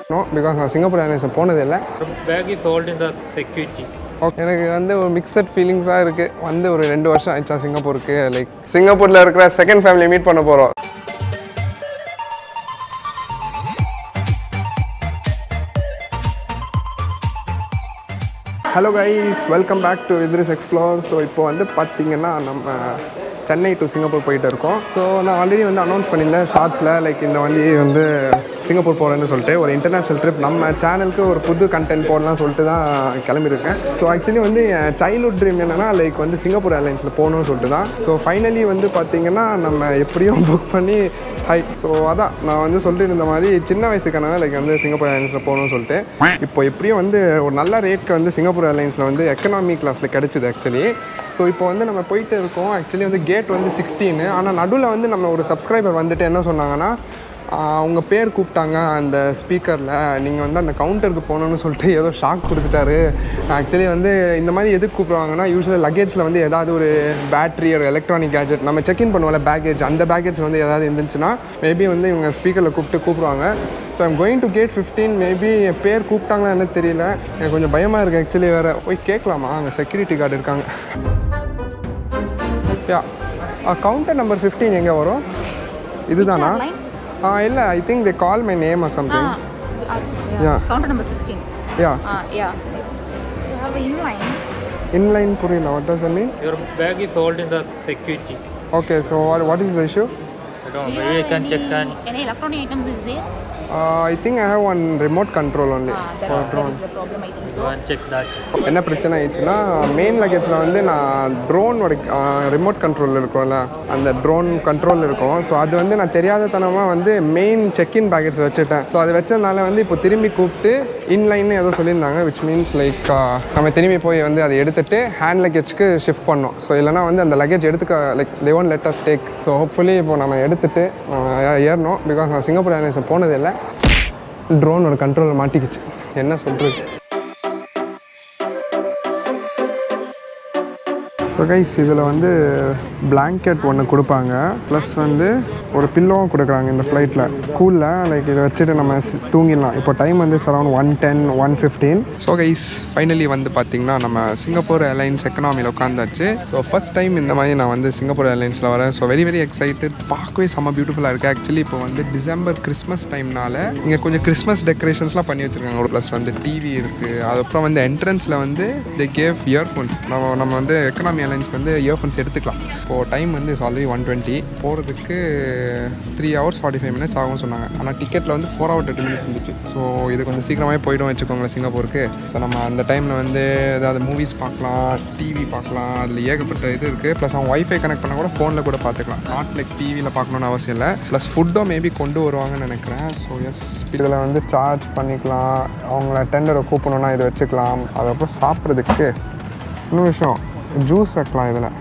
No because நான் சிங்கப்பூர் ஏர்லைன்ஸில் போனதில்லை Bag is sold in the security. Okay எனக்கு வந்து ஒரு மிக்சட் ஃபீலிங்ஸாக இருக்குது வந்து ஒரு ரெண்டு வருஷம் ஆயிடுச்சா சிங்கப்பூருக்கு லைக் சிங்கப்பூரில் இருக்கிற செகண்ட் ஃபேமிலி மீட் பண்ண போகிறோம் hello guys welcome back to Idris explore so இப்போ வந்து பார்த்தீங்கன்னா நம்ம சென்னை டு சிங்கப்பூர் போயிட்டு இருக்கோம் ஸோ நான் ஆல்ரெடி வந்து அனௌன்ஸ் பண்ணியிருந்தேன் ஷார்ட்ஸில் லைக் இந்த வண்டி வந்து சிங்கப்பூர் போகிறேன்னு சொல்லிட்டு ஒரு இன்டர்நேஷ்னல் ட்ரிப் நம்ம சேனலுக்கு ஒரு புது கண்டென்ட் போடலாம் சொல்லிட்டு தான் கிளம்பியிருக்கேன் ஸோ ஆக்சுவலி வந்து என் சைல்ட்ஹுட் ட்ரீம் என்னென்னா லைக் வந்து சிங்கப்பூர் ஏர்லைன்ஸில் போகணும்னு சொல்லிட்டு தான் ஸோ ஃபைனலி வந்து பார்த்தீங்கன்னா நம்ம எப்படியும் புக் பண்ணி ஹை ஸோ அதான் நான் வந்து சொல்லிட்டு இருந்த மாதிரி சின்ன வயசு கனவு லைக் வந்து சிங்கப்பூர் ஏர்லைன்ஸில் போகணும்னு சொல்லிட்டு இப்போ எப்படியும் வந்து ஒரு நல்ல ரேட்க்கு வந்து சிங்கப்பூர் ஏர்லைன்ஸில் வந்து எக்கனாமி கிளாஸில் கிடச்சிது ஆக்சுவலி ஸோ இப்போ வந்து நம்ம போயிட்டு இருக்கோம் ஆக்சுவலி வந்து கேட் வந்து சிக்ஸ்டீனு ஆனால் நடுவில் வந்து நம்ம ஒரு சப்ஸ்கிரைபர் வந்துட்டு என்ன சொன்னாங்கன்னா ஆஹ் அவங்க பேர் கூப்பிட்டாங்க அந்த ஸ்பீக்கரில் நீங்கள் வந்து அந்த கவுண்டருக்கு போகணுன்னு சொல்லிட்டு ஏதோ ஷாக் கொடுத்துட்டாரு ஆக்சுவலி வந்து இந்த மாதிரி எதுக்கு கூப்பிடுவாங்கன்னா யூஸ்வலி லக்கேஜில் வந்து ஏதாவது ஒரு பேட்டரி ஒரு எலக்ட்ரானிக் கேஜெட் நம்ம செக்இன் பண்ணுவோம்ல பேக்கேஜ் அந்த பேக்கேஜ் வந்து ஏதாவது இருந்துச்சுன்னா மேபி வந்து இவங்க ஸ்பீக்கரில் கூப்பிட்டு கூப்பிடுவாங்க so I'm going to gate fifteen maybe என் பேர் கூப்பிட்டாங்களா என்ன தெரியல எனக்கு கொஞ்சம் பயமாக இருக்குது ஆக்சுவலி வேறு போய் கேட்கலாமா அங்கே செக்யூரிட்டி கார்டு இருக்காங்க யா கவுண்டர் நம்பர் ஃபிஃப்டீன் எங்கே வரும் இதுதானா ஆ இல்லை I think they call my name or something Yeah. Counter number 16. Yeah Uh, yeah. You have a inline. Inline புரியல what does mean Your bag is sold in the security. Okay so what is the issue I don't Do know. you Maybe I have can any, check and any electronic items is there? I think I have one remote control only Uh, that, are, that is the problem, I think go so. and check that. என்ன பிரச்சனை ஆயிடுச்சுன்னா main லக்கேஜில் வந்து நான் ட்ரோனோட remote control இருக்கும்ல அந்த drone control இருக்கும் so அது வந்து நான் தெரியாதத்தனமாக வந்து மெயின் செக்இன் பேக்கெட்ஸ் வச்சுட்டேன் ஸோ அது வச்சதுனால வந்து இப்போ திரும்பி கூப்பிட்டு இன்லைன் ஏதோ சொல்லியிருந்தாங்க விச் மீன்ஸ் லைக் நம்ம திரும்பி போய் வந்து அதை எடுத்துட்டு ஹேண்ட் லக்கேஜ்க்கு ஷிஃப்ட் பண்ணோம் ஸோ இல்லைனா வந்து அந்த லக்கேஜ் எடுத்துக்க like they won't let us take so hopefully இப்போ நம்ம எடுத்துட்டு நம்ம ஏறணும் பிகாஸ் நான் சிங்கப்பூர் ஏர்லைன்ஸை போனதில்லை ட்ரோனோட கண்ட்ரோலில் மாட்டிக்கிச்சு என்ன சொல்கிறது ஸோ கைஸ் இதில் வந்து blanket ஒன்று கொடுப்பாங்க ப்ளஸ் வந்து ஒரு பில்லோவும் கொடுக்குறாங்க இந்த ஃப்ளைட்டில் கூலில் லைக் இதை வச்சுட்டு நம்ம ஸ்- தூங்கிடலாம் இப்போ டைம் வந்து around one ten one fifteen so guys finally வந்து பார்த்திங்கன்னா நம்ம சிங்கப்பூர் ஏர்லைன்ஸ் எக்கனாமியில் உட்காந்தாச்சு ஸோ ஃபஸ்ட் டைம் இந்த மாதிரி நான் வந்து சிங்கப்பூர் ஏர்லைன்ஸில் வரேன் ஸோ வெரி வெரி எக்ஸைட்டட் பார்க்கவே செம்ம பியூட்டிஃபுல்லாக இருக்குது ஆக்சுவலி இப்போ வந்து டிசம்பர் கிறிஸ்மஸ் டைம்னால இங்கே கொஞ்சம் கிறிஸ்மஸ் டெக்கரேஷன்ஸ்லாம் பண்ணி வச்சுருக்காங்க ஒரு ப்ளஸ் வந்து டிவி இருக்குது அதுக்கப்புறம் வந்து என்ட்ரன்ஸில் வந்து தி கேவ் இயர்ஃபோன்ஸ் நம்ம நம்ம வந்து எக்கனாமி ஏர்லைன்ஸ்க்கு வந்து இயர்ஃபோன்ஸ் எடுத்துக்கலாம் இப்போது டைம் வந்து ஆல்ரெடி ஒன் டுவெண்ட்டி போகிறதுக்கு three hours forty five minutes ஆகும்னு சொன்னாங்க ஆனால் டிக்கெட்டில் வந்து ஃபோர் ஹவர் தேர்ட்டி மினிட்ஸ் இருந்துச்சு ஸோ இது கொஞ்சம் சீக்கிரமாகவே போய்டும் வச்சுக்கோங்களேன் சிங்கப்பூருக்கு ஸோ நம்ம அந்த டைமில் வந்து ஏதாவது மூவிஸ் பார்க்கலாம் டிவி பார்க்கலாம் அதில் ஏகப்பட்ட இது இருக்குது ப்ளஸ் அவங்க ஒய்ஃபை கனெக்ட் பண்ணால் கூட ஃபோனில் கூட பார்த்துக்கலாம் நாட் லைக் டிவியில் பார்க்கணுன்னு அவசியம் இல்லை ப்ளஸ் ஃபுட்டும் மேபி கொண்டு வருவாங்கன்னு நினைக்கிறேன் ஸோ எஸ் இதில் வந்து சார்ஜ் பண்ணிக்கலாம் அவங்கள டெண்டரை கூப்பிடணுன்னா இதை வச்சுக்கலாம் அதுக்கப்புறம் சாப்பிட்றதுக்கு இன்னும் விஷயம் ஜூஸ் வைக்கலாம் இதில்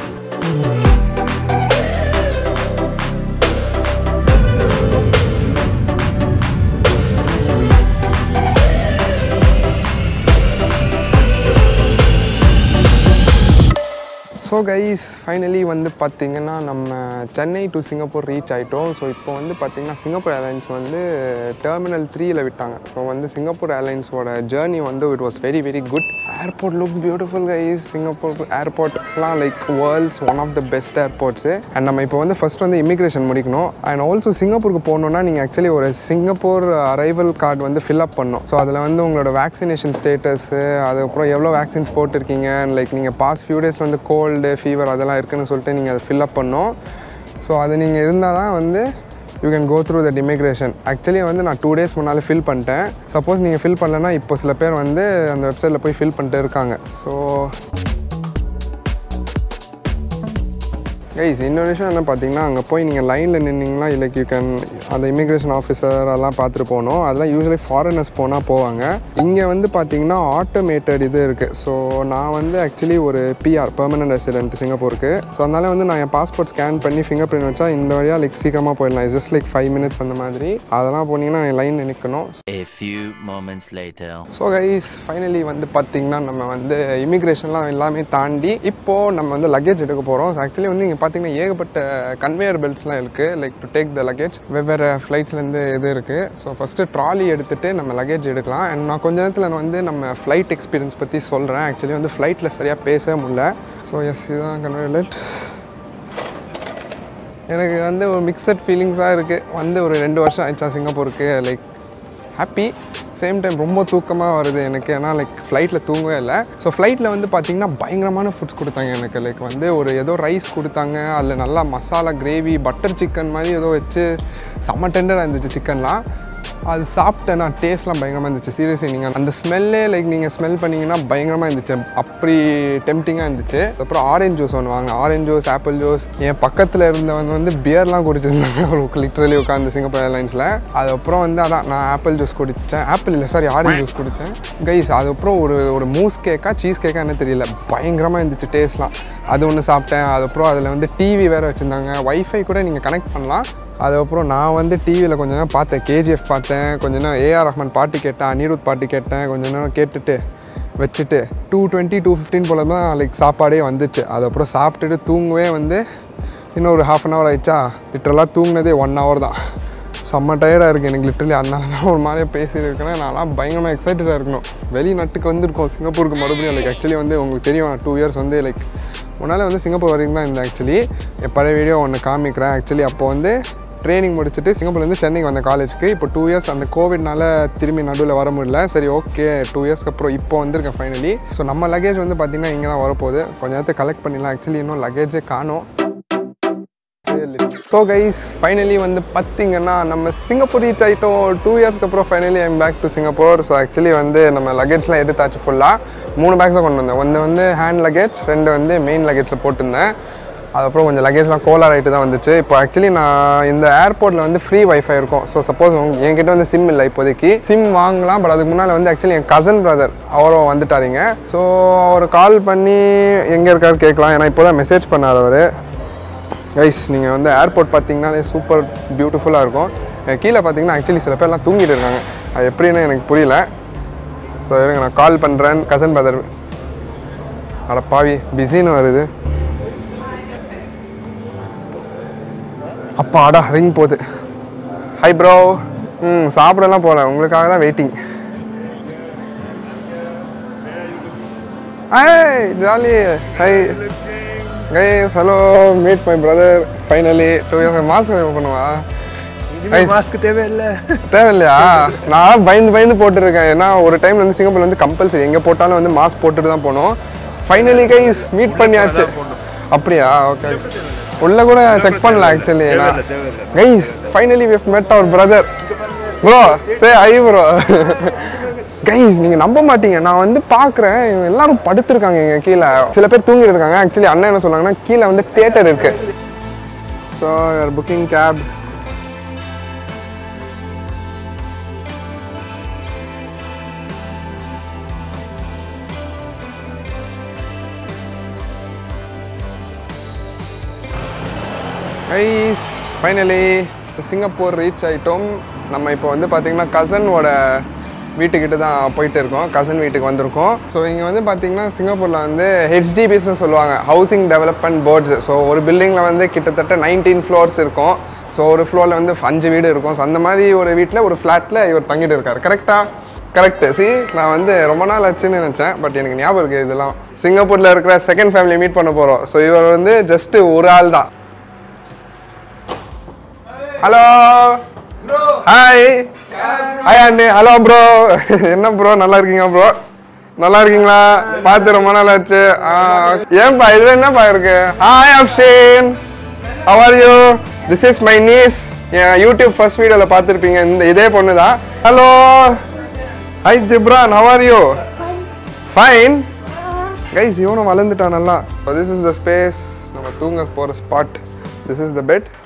ஸோ கைஸ் ஃபைனலி வந்து பார்த்தீங்கன்னா நம்ம சென்னை டு சிங்கப்பூர் ரீச் ஆகிட்டோம் ஸோ இப்போ வந்து பார்த்தீங்கன்னா சிங்கப்பூர் ஏர்லைன்ஸ் வந்து டெர்மினல் த்ரீயில் விட்டாங்க ஸோ வந்து சிங்கப்பூர் ஏர்லைன்ஸோட ஜேர்னி வந்து it was very very good airport looks beautiful guys Singapore ஏர்போர்ட்லாம் like world's one of the best airports and நம்ம இப்போ வந்து ஃபஸ்ட் வந்து இமிக்ரேஷன் முடிக்கணும் அண்ட் ஆல்சோ சிங்கப்பூருக்கு போகணுன்னா நீங்கள் ஆக்சுவலி ஒரு சிங்கப்பூர் அரைவல் கார்டு வந்து ஃபில் அப் பண்ணணும் ஸோ அதில் வந்து உங்களோட வேக்சினேஷன் ஸ்டேட்டஸு அதுக்கப்புறம் எவ்வளோ வேக்சின்ஸ் போட்டிருக்கீங்க லைக் நீங்கள் பாஸ்ட் ஃபியூ டேஸ் வந்து கோல்டு ஃபீவர் அதெல்லாம் இருக்குன்னு சொல்லிட்டு நீங்கள் அதை ஃபில் அப் பண்ணணும் ஸோ அது நீங்கள் இருந்தால் தான் வந்து you can go through that immigration actually வந்து நான் டூ டேஸ் முன்னால் ஃபில் பண்ணிட்டேன் சப்போஸ் நீங்கள் ஃபில் பண்ணலன்னா இப்போ சில பேர் வந்து அந்த வெப்சைட்டில் போய் ஃபில் பண்ணிட்டு இருக்காங்க ஸோ கைஸ் இன்னொரு விஷயம் என்ன பார்த்தீங்கன்னா அங்கே போய் நீங்கள் லைனில் நின்னீங்கன்னா லைக் யூ கேன் அந்த இமிக்ரேஷன் ஆஃபீஸர் அதெல்லாம் பார்த்துட்டு போகணும் அதெல்லாம் யூஸ்வலி ஃபாரினர்ஸ் போனால் போவாங்க இங்கே வந்து பார்த்தீங்கன்னா ஆட்டோமேட்டட் இது இருக்குது ஸோ நான் வந்து ஆக்சுவலி ஒரு பிஆர் பெர்மனன்ட் ரெசிடென்ட் சிங்கப்பூருக்கு ஸோ அதனால வந்து நான் என் பாஸ்போர்ட் ஸ்கேன் பண்ணி ஃபிங்கர் பிரிண்ட் வச்சா இந்த வழியாக லைக் சீக்கிரமாக போயிடலாம் ஜஸ்ட் லைக் ஃபைவ் மினிட்ஸ் அந்த மாதிரி அதெல்லாம் போனீங்கன்னா லைனில் நிற்கணும் A few moments later. So guys finally வந்து பார்த்தீங்கன்னா நம்ம வந்து இமிக்ரேஷன்லாம் எல்லாமே தாண்டி இப்போது நம்ம வந்து லக்கேஜ் எடுக்க போகிறோம் ஆக்சுவலி வந்து இங்கே பார்த்தீங்கன்னா ஏகப்பட்ட கன்வேயர் பெல்ட்ஸ்லாம் இருக்குது like to take the luggage வெவ்வேறு ஃப்ளைட்ஸ்லேருந்து இது இருக்குது ஸோ ஃபஸ்ட்டு ட்ராலி எடுத்துகிட்டு நம்ம லக்கேஜ் எடுக்கலாம் அண்ட் நான் கொஞ்ச நேரத்தில் வந்து நம்ம ஃப்ளைட் எக்ஸ்பீரியன்ஸ் பற்றி சொல்கிறேன் ஆக்சுவலி வந்து ஃப்ளைட்டில் சரியாக பேசவே முடியல ஸோ எஸ் இதுதான் கன்வேயர் பெல்ட் எனக்கு வந்து ஒரு மிக்சட் ஃபீலிங்ஸாக இருக்குது வந்து ஒரு ரெண்டு வருஷம் ஆயிடுச்சா சிங்கப்பூருக்கு லைக் ஹாப்பி சேம் டைம் ரொம்ப தூக்கமாக வருது எனக்கு ஏன்னா லைக் ஃப்ளைட்டில் தூங்கவே இல்லை ஸோ ஃப்ளைட்டில் வந்து பார்த்திங்கன்னா பயங்கரமான ஃபுட்ஸ் கொடுத்தாங்க எனக்கு லைக் வந்து ஒரு ஏதோ ரைஸ் கொடுத்தாங்க அதில் நல்லா மசாலா கிரேவி பட்டர் சிக்கன் மாதிரி ஏதோ வச்சு செம்ம டெண்டராக இருந்துச்சு சிக்கன்லாம் அது சாப்பிட்டேன்னா டேஸ்ட்லாம் பயங்கரமாக இருந்துச்சு சீரியஸ்லி நீங்கள் அந்த ஸ்மெல்லே லைக் நீங்கள் ஸ்மெல் பண்ணீங்கன்னா பயங்கரமாக இருந்துச்சு அப்படி டெம்டிங்காக இருந்துச்சு அப்புறம் ஆரஞ்சு ஜூஸ் ஒன்று வாங்க ஆரஞ்சு ஜூஸ் ஆப்பிள் ஜூஸ் என் பக்கத்தில் இருந்தவங்க வந்து பியர்லாம் குடிச்சிருந்தாங்க ஒரு லிட்ரலி உட்காந்து சிங்கப்பூர் ஏர்லைன்ஸில் அதுக்கப்புறம் வந்து அதான் நான் ஆப்பிள் ஜூஸ் குடித்தேன் ஆப்பிள் இல்லை சாரி ஆரஞ்சு ஜூஸ் குடித்தேன் கைஸ் அதுக்கப்புறம் ஒரு ஒரு மூஸ் கேக்கா சீஸ் கேக்கா என்ன தெரியல பயங்கரமாக இருந்துச்சு டேஸ்ட்லாம் அது ஒன்று சாப்பிட்டேன் அதுக்கப்புறம் அதில் வந்து டிவி வேறு வச்சுருந்தாங்க வைஃபை கூட நீங்கள் கனெக்ட் பண்ணலாம் அதுக்கப்புறம் நான் வந்து டிவியில் கொஞ்ச நேரம் பார்த்தேன் கேஜிஎஃப் பார்த்தேன் கொஞ்ச நேரம் ஏஆர் ரஹ்மான் பாட்டு கேட்டேன் அனிருத் பாட்டு கேட்டேன் கொஞ்ச நேரம் கேட்டுட்டு வச்சுட்டு டூ டுவெண்ட்டி டூ ஃபிஃப்டின் போல தான் லைக் சாப்பாடே வந்துச்சு அதுக்கப்புறம் சாப்பிட்டுட்டு தூங்கவே வந்து இன்னும் ஒரு ஹாஃப் அன் ஹவர் ஆயிடுச்சா லிட்டரலாக தூங்கினதே ஒன் ஹவர் தான் செம்ம டயர்டாக இருக்குது எனக்கு லிட்டரலி அதனால தான் ஒரு மாதிரியே பேசிட்டு இருக்கேன் நான்லாம் பயங்கரமாக எக்ஸைட்டடாக இருக்கணும் வெளிநாட்டுக்கு வந்திருக்கோம் சிங்கப்பூருக்கு மறுபடியும் லைக் ஆக்சுவலி வந்து உங்களுக்கு தெரியும் டூ இயர்ஸ் வந்து லைக் முன்னால் வந்து சிங்கப்பூர் வரைக்கும் தான் இருந்தேன் ஆக்சுவலி என் பழைய வீடியோ ஒன்று காமிக்கிறேன் ஆக்சுவலி அப்போ வந்து ட்ரைனிங் முடிச்சுட்டு சிங்கப்பூர்லேருந்து சென்னைக்கு வந்த காலேஜ்க்கு இப்போ டூ இயர்ஸ் அந்த கோவிட்னால திரும்பி நடுவில் வர முடியல சரி ஓகே டூ இயர்ஸ்க்கு அப்புறம் இப்போ வந்திருக்கேன் ஃபைனலி ஸோ நம்ம லக்கேஜ் வந்து பார்த்திங்கன்னா இங்கே தான் வரப்போகுது கொஞ்ச நேரத்தை கலெக்ட் பண்ணிடலாம் ஆக்சுவலி இன்னும் லக்கேஜே காணும் ஸோ கைஸ் ஃபைனலி வந்து பார்த்தீங்கன்னா நம்ம சிங்கப்பூர் ரீச் ஆகிட்டோம் டூ இயர்ஸ்க்கு அப்புறம் finally I'm back to Singapore so actually வந்து நம்ம லக்கேஜ்லாம் எடுத்தாச்சு ஃபுல்லாக மூணு பேக்ஸ் தான் கொண்டு வந்தேன் ஒன்று வந்து ஹேண்ட் லக்கேஜ் ரெண்டு வந்து மெயின் லக்கேஜில் போட்டிருந்தேன் அதுக்கப்புறம் கொஞ்சம் லக்கேஜ்லாம் கோலார் ஆகிட்டு தான் வந்துச்சு இப்போ ஆக்சுவலி நான் இந்த ஏர்போர்ட்டில் வந்து ஃப்ரீ வைஃபை இருக்கும் ஸோ சப்போஸ் என்கிட்ட வந்து சிம் இல்லை இப்போதைக்கு சிம் வாங்கலாம் பட் அதுக்கு முன்னால் வந்து ஆக்சுவலி என் கசன் பிரதர் அவரும் வந்துட்டாருங்க ஸோ அவர் கால் பண்ணி எங்கே இருக்காரு கேட்கலாம் ஏன்னா இப்போ தான் மெசேஜ் பண்ணார் அவர் கைஸ் நீங்கள் வந்து ஏர்போர்ட் பார்த்தீங்கன்னாலே சூப்பர் பியூட்டிஃபுல்லாக இருக்கும் அஹ் கீழே பார்த்தீங்கன்னா ஆக்சுவலி சில பேர்லாம் தூங்கிட்டு இருக்காங்க அது எப்படின்னு எனக்கு புரியல ஸோ இருங்க நான் கால் பண்ணுறேன் கசன் பிரதர் அட பாவி பிஸின்னு வருது அப்பா அடா ரிங் போகுது ஹை ப்ரோ ம் சாப்பிடலாம் போகல உங்களுக்காக தான் waiting hi jolly hi guys hello meet my brother finally two years mask பண்ணுவா மாஸ்க் தேவையில்லை தேவையில்லையா நான் பயந்து பயந்து போட்டுருக்கேன் ஏன்னா ஒரு டைம் வந்து சிங்கப்பூர்ல வந்து கம்பல்சரி எங்கே போட்டாலும் வந்து மாஸ்க் போட்டுட்டு தான் போகணும் ஃபைனலி கைஸ் மீட் பண்ணியாச்சு அப்படியா ஓகே உள்ள கூட செக் பண்ணல actually guys finally we met our brother bro say hi bro guys நீங்க நம்ப மாட்டீங்க நான் வந்து பார்க்குறேன் இவங்க எல்லாரும் படுத்திருக்காங்க இங்க கீழே சில பேர் தூங்கிட்டு இருக்காங்க ஆக்சுவலி அண்ணன் என்ன சொன்னாங்கன்னா கீழே வந்து தியேட்டர் இருக்கு ஸோ புக்கிங் கேப் ஐஸ் ஃபைனலி சிங்கப்பூர் ரீச் ஆகிட்டோம் நம்ம இப்போ வந்து பார்த்திங்கன்னா கசனோட வீட்டுக்கிட்ட தான் போயிட்டு இருக்கோம் கசன் வீட்டுக்கு வந்திருக்கோம் ஸோ இங்கே வந்து பார்த்திங்கன்னா சிங்கப்பூரில் வந்து ஹெச்டிபிஸ்னு சொல்லுவாங்க ஹவுசிங் டெவலப்மெண்ட் போர்ட்ஸ் ஸோ ஒரு பில்டிங்கில் வந்து கிட்டத்தட்ட நைன்டீன் ஃப்ளோர்ஸ் இருக்கும் ஸோ ஒரு ஃப்ளோரில் வந்து அஞ்சு வீடு இருக்கும் ஸோ அந்த மாதிரி ஒரு வீட்டில் ஒரு ஃப்ளாட்டில் இவர் தங்கிட்டு இருக்கார் கரெக்டாக கரெக்டு சி நான் வந்து ரொம்ப நாள் ஆச்சுன்னு நினச்சேன் பட் எனக்கு ஞாபகம் இருக்குது இதெல்லாம் சிங்கப்பூரில் இருக்கிற செகண்ட் ஃபேமிலி மீட் பண்ண போகிறோம் ஸோ இவர் வந்து ஜஸ்ட்டு ஒரு ஆள் தான் ஹலோ ஹாய் ஹாய் அண்ணே ஹலோ ப்ரோ என்ன ப்ரோ நல்லா இருக்கீங்க ப்ரோ நல்லா இருக்கீங்களா பார்த்து ரொம்ப நாள் ஆச்சு ஆ, ஏன்பா இதுல என்னப்பா இருக்கு hi Afshan how are you this is my niece என் யூடியூப் ஃபர்ஸ்ட் வீடியோவில் பார்த்துருப்பீங்க இந்த இதே பொண்ணு தான் hello hi Jibran how are you fine guys இவனும் வளர்ந்துட்டான் நல்லா திஸ் இஸ் த ஸ்பேஸ் நம்ம தூங்க போகிற spot this is the bed